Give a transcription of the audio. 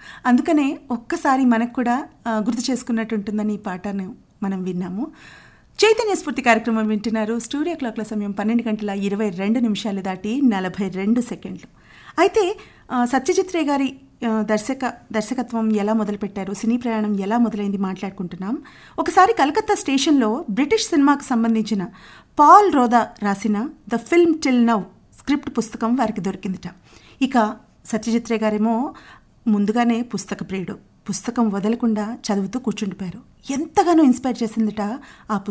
అందుకనే ఒక్కసారి మనకు కూడా ఆ, గుర్తు చేసుకున్నట్టు ఉంటుందని ఈ పాటను మనం విన్నాము చైతన్య స్ఫూర్తి కార్యక్రమం వింటున్నారు స్టూడియో క్లాక్ల సమయం పన్నెండు గంటల ఇరవై రెండు నిమిషాలు దాటి నలభై రెండు సెకండ్లు అయితే ఆ, సత్యజిత్ రే గారి ఆ, దర్శక దర్శకత్వం ఎలా మొదలుపెట్టారు సినీ ప్రయాణం ఎలా మొదలైంది మాట్లాడుకుంటున్నాం ఒకసారి కలకత్తా స్టేషన్లో బ్రిటిష్ సినిమాకు సంబంధించిన పాల్ రోదా రాసిన the film till now script పుస్తకం వారికి దొరికిందిట ఇక సత్యజిత్ రే గారేమో ముందుగానే పుస్తక ప్రియుడు పుస్తకం వదలకుండా చదువుతూ కూర్చుండిపోయారు ఎంతగానో ఇన్స్పైర్ చేసిందిట ఆ పుస్తకం